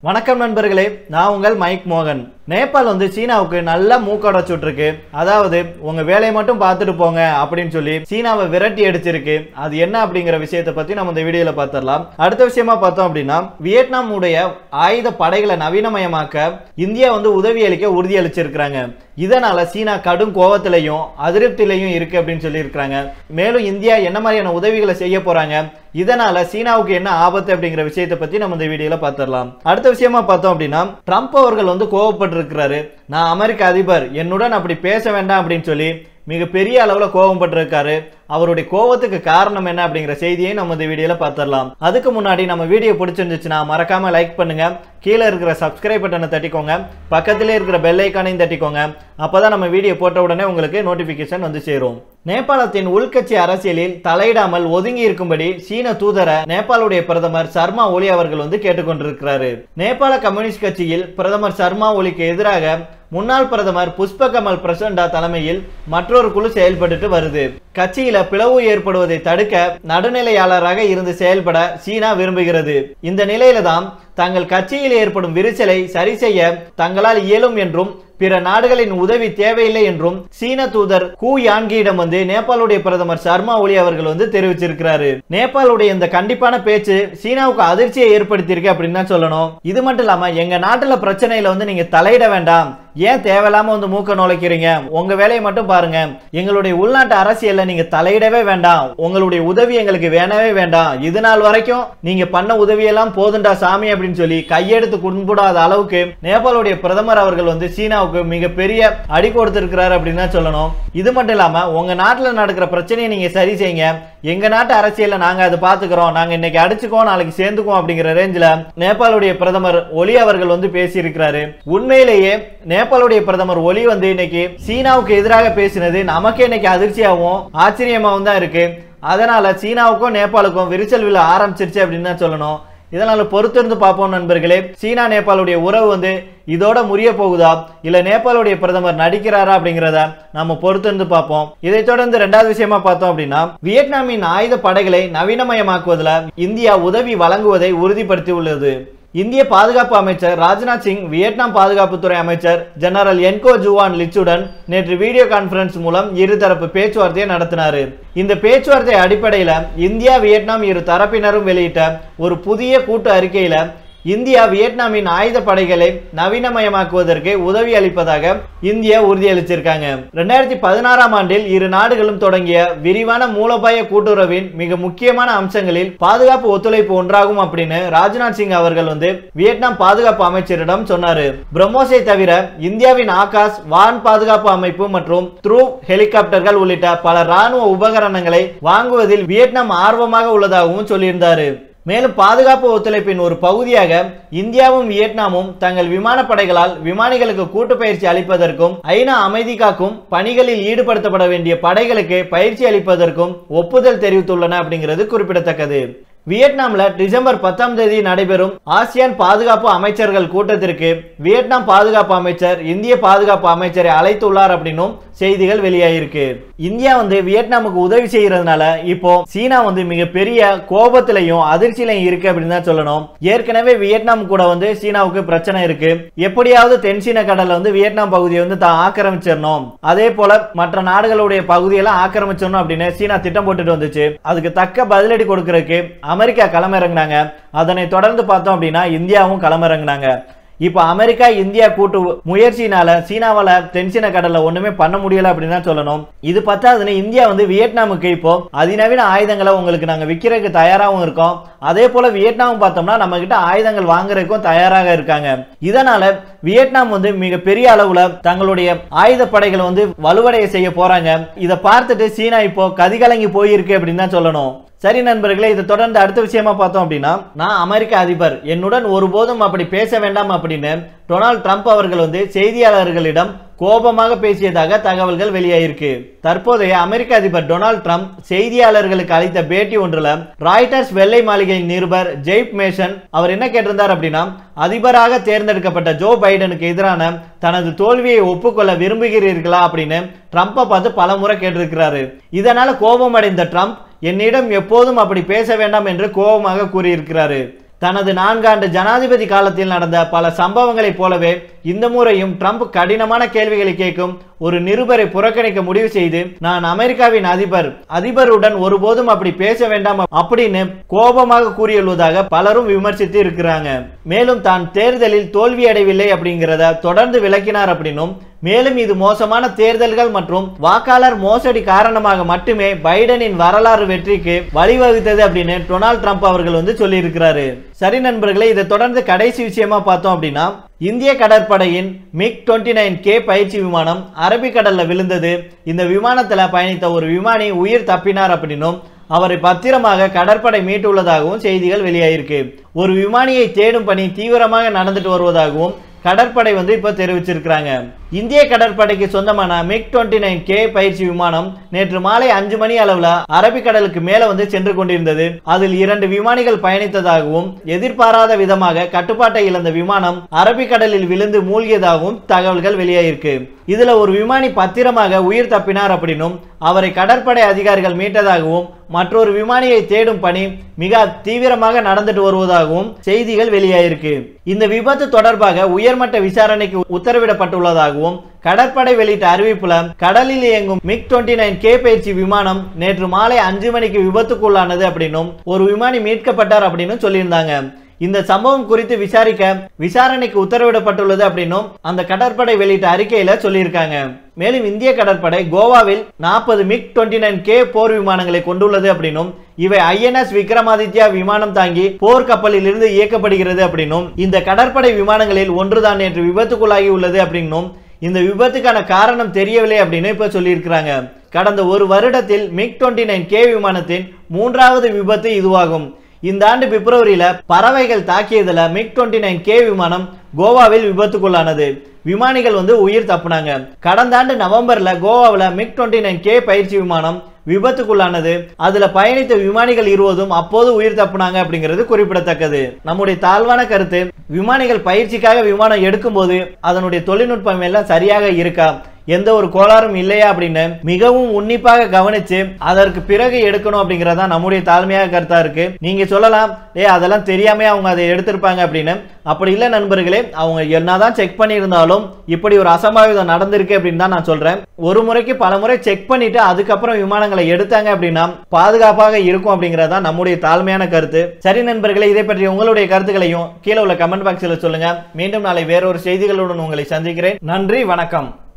வணக்கம் நண்பர்களே நான் உங்கள் மைக் மோகன் நேபாள் வந்து சீனாவுக்கு நல்ல மூக்கடைச்சு விட்டுருக்கு அதாவது உங்க வேலையை மட்டும் பார்த்துட்டு போங்க அப்படின்னு சொல்லி சீனாவை விரட்டி அடிச்சிருக்கு அது என்ன அப்படிங்கிற விஷயத்தை பத்தி நம்ம இந்த வீடியோல பார்த்துடலாம் அடுத்த விஷயமா பார்த்தோம் அப்படின்னா வியட்நாம் உடைய ஆயுத படைகளை நவீனமயமாக்க இந்தியா வந்து உதவி அளிக்க உறுதி அளிச்சிருக்கிறாங்க இதனால சீனா கடும் கோவத்திலையும் அதிருப்தியிலையும் இருக்கு அப்படின்னு சொல்லி இருக்காங்க மேலும் இந்தியா என்ன மாதிரியான உதவிகளை செய்ய போறாங்க இதனால சீனாவுக்கு என்ன ஆபத்து அப்படிங்கிற விஷயத்தை பத்தி நம்ம இந்த வீடியோல பார்த்துடலாம் அடுத்த விஷயமா பார்த்தோம் அப்படின்னா ட்ரம்ப் அவர்கள் வந்து கோவப்பட்டிருக்கிறாரு நான் அமெரிக்க அதிபர் என்னுடன் அப்படி பேச வேண்டாம் அப்படின்னு சொல்லி மிகப்பெரிய அளவுல கோவப்பட்டிருக்காரு அவருடைய கோவத்துக்கு காரணம் என்ன அப்படிங்கிற செய்தியை நம்ம இந்த வீடியோல பார்த்துடலாம் அதுக்கு முன்னாடி நம்ம வீடியோ பிடிச்சிருந்துச்சுன்னா மறக்காம லைக் பண்ணுங்க கீழே இருக்கிற சப்ஸ்கிரைப் பட்டனை தட்டிக்கோங்க பக்கத்திலே இருக்கிற பெல் ஐக்கானையும் தட்டிக்கோங்க அப்பதான் நம்ம வீடியோ போட்ட உடனே உங்களுக்கு நோட்டிபிகேஷன் வந்து சேரும் நேபாளத்தின் உள்கட்சி அரசியலில் தலையிடாமல் ஒதுங்கி இருக்கும்படி சீன தூதரை நேபாளுடைய பிரதமர் சர்மா ஒலி அவர்கள் வந்து கேட்டுக்கொண்டிருக்கிறாரு நேபாள கம்யூனிஸ்ட் கட்சியில் பிரதமர் சர்மா ஒலிக்கு எதிராக முன்னாள் பிரதமர் புஷ்ப கமல் பிரசண்டா தலைமையில் மற்றொரு குழு செயல்பட்டு வருது கட்சியில பிளவு ஏற்படுவதை தடுக்க நடுநிலையாளராக இருந்து செயல்பட சீனா விரும்புகிறது இந்த நிலையில தான் தங்கள் கட்சியில் ஏற்படும் விரிசலை சரி செய்ய தங்களால் இயலும் என்றும் பிற நாடுகளின் உதவி தேவையில்லை என்றும் சீன தூதர் கூ யான்கியிடம் வந்து நேபாளுடைய பிரதமர் சர்மா ஒலி அவர்கள் வந்து தெரிவிச்சிருக்கிறாரு நேபாளுடைய இந்த கண்டிப்பான பேச்சு சீனாவுக்கு அதிர்ச்சியை ஏற்படுத்தியிருக்கு அப்படின்னு தான் சொல்லணும் இது மட்டும் இல்லாம எங்க நாட்டுல பிரச்சனையில வந்து நீங்க தலையிட வேண்டாம் ஏன் தேவையில்லாம வந்து மூக்க நுழைக்கிறீங்க உங்க வேலையை மட்டும் பாருங்க எங்களுடைய உள்நாட்டு அரசியல்ல நீங்க தலையிடவே வேண்டாம் உங்களுடைய உதவி எங்களுக்கு வேணவே வேண்டாம் இது நாள் வரைக்கும் நீங்க பண்ண உதவியெல்லாம் போதுண்டா சாமி அப்படின்னு சொல்லி கையெடுத்து கும்பிடாத அளவுக்கு நேபாளுடைய பிரதமர் அவர்கள் வந்து சீனாவுக்கு மிகப்பெரிய அடி கொடுத்திருக்கிறாரு அப்படின்னு தான் சொல்லணும் இது மட்டும் இல்லாம உங்க நாட்டுல நடக்கிற பிரச்சனையை நீங்க சரி செய்யுங்க எங்க நாட்டு அரசியல்ல நாங்க அதை பாத்துக்கிறோம் நாங்க இன்னைக்கு அடிச்சுக்கோம் நாளைக்கு சேர்ந்துக்குவோம் அப்படிங்கிற ரேஞ்சில நேபாளுடைய பிரதமர் ஒலி அவர்கள் வந்து பேசியிருக்கிறாரு உண்மையிலேயே நேபாளுடைய பிரதமர் ஒலி வந்து இன்னைக்கு சீனாவுக்கு எதிராக பேசினது நமக்கே இன்னைக்கு அதிர்ச்சியாகவும் ஆச்சரியமாகவும் தான் இருக்கு அதனால சீனாவுக்கும் நேபாளுக்கும் விரிசல் விழ ஆரம்பிச்சிருச்சு அப்படின்னு தான் சொல்லணும் இதனால பொறுத்திருந்து பார்ப்போம் நண்பர்களே சீனா நேபாளுடைய உறவு வந்து இதோட முறிய போகுதா இல்ல நேபாளுடைய பிரதமர் நடிக்கிறாரா அப்படிங்கிறத நம்ம பொறுத்திருந்து பார்ப்போம் இதை தொடர்ந்து ரெண்டாவது விஷயமா பார்த்தோம் அப்படின்னா வியட்நாமின் ஆயுத படைகளை நவீனமயமாக்குவதில் இந்தியா உதவி வழங்குவதை உறுதிப்படுத்தி உள்ளது இந்திய பாதுகாப்பு அமைச்சர் ராஜ்நாத் சிங் வியட்நாம் பாதுகாப்புத்துறை அமைச்சர் ஜெனரல் என்கோ ஜுவான் லிச்சுடன் நேற்று வீடியோ கான்பரன்ஸ் மூலம் இருதரப்பு பேச்சுவார்த்தையை நடத்தினார் இந்த பேச்சுவார்த்தை அடிப்படையில் இந்தியா வியட்நாம் இரு தரப்பினரும் வெளியிட்ட ஒரு புதிய கூட்டு அறிக்கையில இந்தியா வியட்நாமின் ஆயுத படைகளை நவீனமயமாக்குவதற்கு உதவி அளிப்பதாக இந்தியா உறுதியளிச்சிருக்காங்க ரெண்டாயிரத்தி பதினாறாம் ஆண்டில் இரு நாடுகளும் தொடங்கிய விரிவான மூலோபாய கூட்டுறவின் மிக முக்கியமான அம்சங்களில் பாதுகாப்பு ஒத்துழைப்பு ஒன்றாகும் அப்படின்னு ராஜ்நாத் சிங் அவர்கள் வந்து வியட்நாம் பாதுகாப்பு அமைச்சரிடம் சொன்னாரு பிரம்மோஸை தவிர இந்தியாவின் ஆகாஷ் வான் பாதுகாப்பு அமைப்பு மற்றும் த்ரூ ஹெலிகாப்டர்கள் உள்ளிட்ட பல ராணுவ உபகரணங்களை வாங்குவதில் வியட்நாம் ஆர்வமாக உள்ளதாகவும் சொல்லியிருந்தாரு மேலும் பாதுகாப்பு ஒத்துழைப்பின் ஒரு பகுதியாக இந்தியாவும் வியட்நாமும் தங்கள் விமானப்படைகளால் விமானிகளுக்கு கூட்டு பயிற்சி அளிப்பதற்கும் ஐநா அமைதி காக்கும் பணிகளில் ஈடுபடுத்தப்பட வேண்டிய படைகளுக்கு பயிற்சி அளிப்பதற்கும் ஒப்புதல் தெரிவித்துள்ளன அப்படிங்கிறது குறிப்பிடத்தக்கது வியட்நாம்ல டிசம்பர் பத்தாம் தேதி நடைபெறும் ஆசியான் பாதுகாப்பு அமைச்சர்கள் கூட்டத்திற்கு வியட்நாம் பாதுகாப்பு அமைச்சர் இந்திய பாதுகாப்பு அமைச்சரை அழைத்துள்ளார் அப்படின்னும் செய்திகள் வெளியாயிருக்கு இந்தியா வந்து வியட்நாமுக்கு உதவி செய்யறதுனால இப்போ சீனா வந்து மிகப்பெரிய கோபத்திலையும் அதிர்ச்சியிலையும் இருக்கு அப்படின்னு தான் சொல்லணும் ஏற்கனவே வியட்நாம் கூட வந்து சீனாவுக்கு பிரச்சனை இருக்கு எப்படியாவது தென்சீன கடல்ல வந்து வியட்நாம் பகுதியை வந்து தான் ஆக்கிரமிச்சிடணும் அதே போல மற்ற நாடுகளுடைய பகுதியெல்லாம் ஆக்கிரமிச்சிடணும் அப்படின்னு சீனா திட்டம் போட்டுட்டு வந்துச்சு அதுக்கு தக்க பதிலடி கொடுக்கறதுக்கு அமெரிக்கா களமிறங்கினாங்க அதனை தொடர்ந்து பார்த்தோம் அப்படின்னா இந்தியாவும் களமிறங்கினாங்க இப்போ அமெரிக்கா இந்தியா கூட்டு முயற்சினால சீனாவால தென்சீன கடல்ல ஒண்ணுமே பண்ண முடியல அப்படின்னு தான் சொல்லணும் இது பத்தாதுன்னு இந்தியா வந்து வியட்நாமுக்கு இப்போ அதிநவீன ஆயுதங்களை உங்களுக்கு நாங்க விற்கிறதுக்கு தயாராகவும் இருக்கோம் அதே போல வியட்நாம் பார்த்தோம்னா நம்ம கிட்ட ஆயுதங்கள் வாங்குறதுக்கும் தயாராக இருக்காங்க இதனால வியட்நாம் வந்து மிக பெரிய அளவுல தங்களுடைய ஆயுத படைகளை வந்து வலுவடைய செய்ய போறாங்க இதை பார்த்துட்டு சீனா இப்போ கதிகலங்கி போயிருக்கு அப்படின்னு தான் சொல்லணும் சரி நண்பர்களே இதை தொடர்ந்து அடுத்த விஷயமா பார்த்தோம் அப்படின்னா நான் அமெரிக்க அதிபர் என்னுடன் ஒருபோதும் அப்படி பேச வேண்டாம் அப்படின்னு டொனால்ட் ட்ரம்ப் அவர்கள் வந்து செய்தியாளர்களிடம் கோபமாக பேசியதாக தகவல்கள் வெளியாயிருக்கு தற்போதைய அமெரிக்க அதிபர் டொனால்ட் ட்ரம்ப் செய்தியாளர்களுக்கு அளித்த பேட்டி ஒன்றுல ராய்டர்ஸ் வெள்ளை மாளிகை நிருபர் ஜெய்ப் மேஷன் அவர் என்ன கேட்டிருந்தார் அப்படின்னா அதிபராக தேர்ந்தெடுக்கப்பட்ட ஜோ பைடனுக்கு எதிரான தனது தோல்வியை ஒப்புக்கொள்ள விரும்புகிறீர்களா அப்படின்னு ட்ரம்ப்பை பார்த்து பல முறை கேட்டிருக்கிறாரு இதனால கோபம் அடைந்த ட்ரம்ப் என்னிடம் எப்போதும் அப்படி பேச வேண்டாம் என்று கோபமாக கூறியிருக்கிறாரு தனது நான்காண்டு ஜனாதிபதி காலத்தில் நடந்த பல சம்பவங்களைப் போலவே இந்த முறையும் ட்ரம்ப் கடினமான கேள்விகளை கேட்கும் ஒரு நிருபரை புறக்கணிக்க முடிவு செய்து நான் அமெரிக்காவின் அதிபர் அதிபருடன் ஒருபோதும் அப்படி பேச வேண்டாம் அப்படின்னு கோபமாக கூறியுள்ளதாக பலரும் விமர்சித்து இருக்கிறாங்க மேலும் தான் தேர்தலில் தோல்வி அடையவில்லை அப்படிங்கிறத தொடர்ந்து விளக்கினார் அப்படின்னும் மேலும் இது மோசமான தேர்தல்கள் மற்றும் வாக்காளர் மோசடி காரணமாக மட்டுமே பைடனின் வரலாறு வெற்றிக்கு வழிவகுத்தது அப்படின்னு டொனால்ட் ட்ரம்ப் அவர்கள் வந்து சொல்லியிருக்கிறாரு சரி நண்பர்களே இதை தொடர்ந்து கடைசி விஷயமா பார்த்தோம் அப்படின்னா இந்திய கடற்படையின் மிக் டுவெண்ட்டி நைன் கே பயிற்சி விமானம் அரபிக்கடல்ல விழுந்தது இந்த விமானத்துல பயணித்த ஒரு விமானி உயிர் தப்பினார் அப்படின்னும் அவரை பத்திரமாக கடற்படை மீட்டுள்ளதாகவும் செய்திகள் வெளியாயிருக்கு ஒரு விமானியை தேடும் பணி தீவிரமாக நடந்துட்டு வருவதாகவும் கடற்படை வந்து இப்போ தெரிவிச்சிருக்கிறாங்க இந்திய கடற்படைக்கு சொந்தமான மிக் டுவெண்ட்டி நைன் கே பயிற்சி விமானம் நேற்று மாலை அஞ்சு மணி அளவுல அரபிக்கடலுக்கு மேல வந்து சென்று கொண்டிருந்தது அதில் இரண்டு விமானிகள் பயணித்ததாகவும் எதிர்பாராத விதமாக கட்டுப்பாட்டை இழந்த விமானம் அரபிக்கடலில் விழுந்து மூழ்கியதாகவும் தகவல்கள் வெளியாயிருக்கு இதுல ஒரு விமானி பத்திரமாக உயிர் தப்பினார் அப்படின்னும் அவரை கடற்படை அதிகாரிகள் மீட்டதாகவும் மற்றொரு விமானியை தேடும் பணி மிக தீவிரமாக நடந்துட்டு வருவதாகவும் செய்திகள் வெளியாயிருக்கு இந்த விபத்து தொடர்பாக உயர்மட்ட விசாரணைக்கு உத்தரவிடப்பட்டுள்ளதாகவும் கடற்படை வெளியிட்ட அறிவிப்புல கடலில் இயங்கும் மிக் டுவெண்ட்டி நைன் கே பயிற்சி விமானம் நேற்று மாலை அஞ்சு மணிக்கு விபத்துக்குள்ளானது அப்படின்னும் ஒரு விமானி மீட்கப்பட்டார் அப்படின்னு சொல்லியிருந்தாங்க இந்த சம்பவம் குறித்து விசாரிக்க விசாரணைக்கு உத்தரவிடப்பட்டுள்ளது அப்படின்னும் அந்த கடற்படை வெளியிட்ட அறிக்கையில சொல்லியிருக்காங்க மேலும் இந்திய கடற்படை கோவாவில் நாற்பது மிக் டுவெண்ட்டி நைன் கே போர் விமானங்களை கொண்டுள்ளது அப்படின்னும் இவை ஐஎன்எஸ் விக்ரமாதித்யா விமானம் தாங்கி போர் கப்பலில் இருந்து இயக்கப்படுகிறது அப்படின்னும் இந்த கடற்படை விமானங்களில் ஒன்றுதான் நேற்று விபத்துக்குள்ளாகி உள்ளது அப்படின்னும் இந்த விபத்துக்கான காரணம் தெரியவில்லை அப்படின்னு இப்ப சொல்லியிருக்கிறாங்க கடந்த ஒரு வருடத்தில் மிக் டுவெண்ட்டி நைன் கே விமானத்தின் மூன்றாவது விபத்து இதுவாகும் இந்த ஆண்டு பிப்ரவரியில பறவைகள் தாக்கியதுல மிக் டுவெண்ட்டி நைன் கே விமானம் கோவாவில் விபத்துக்குள்ளானது விமானிகள் வந்து உயிர் தப்புனாங்க கடந்த ஆண்டு நவம்பர்ல கோவாவில் மிக் டுவெண்ட்டி நைன் கே பயிற்சி விமானம் விபத்துக்குள்ளானது அதுல பயணித்த விமானிகள் இருவதும் அப்போது உயிர் தப்புனாங்க அப்படிங்கிறது குறிப்பிடத்தக்கது நம்முடைய தாழ்வான கருத்து விமானிகள் பயிற்சிக்காக விமானம் எடுக்கும்போது அதனுடைய தொழில்நுட்பம் எல்லாம் சரியாக இருக்கா எந்த ஒரு கோளாறும் இல்லையா அப்படின்னு மிகவும் உன்னிப்பாக கவனிச்சு அதற்கு பிறகு எடுக்கணும் அப்படிங்கறதா நம்முடைய தாழ்மையாக கருத்தா இருக்கு நீங்க சொல்லலாம் ஏ அதெல்லாம் தெரியாம அவங்க அதை எடுத்திருப்பாங்க அப்படின்னு அப்படி இல்லை நண்பர்களே அவங்க என்னதான் செக் பண்ணியிருந்தாலும் இப்படி ஒரு அசம்பாவிதம் நடந்திருக்கு அப்படின்னு தான் நான் சொல்றேன் ஒரு முறைக்கு பல முறை செக் பண்ணிட்டு அதுக்கப்புறம் விமானங்களை எடுத்தாங்க அப்படின்னா பாதுகாப்பாக இருக்கும் அப்படிங்கறதா நம்முடைய தாழ்மையான கருத்து சரி நண்பர்களே இதை பற்றி உங்களுடைய கருத்துக்களையும் கீழே உள்ள கமெண்ட் பாக்ஸில் சொல்லுங்க மீண்டும் நாளை வேறொரு செய்திகளுடன் உங்களை சந்திக்கிறேன் நன்றி வணக்கம்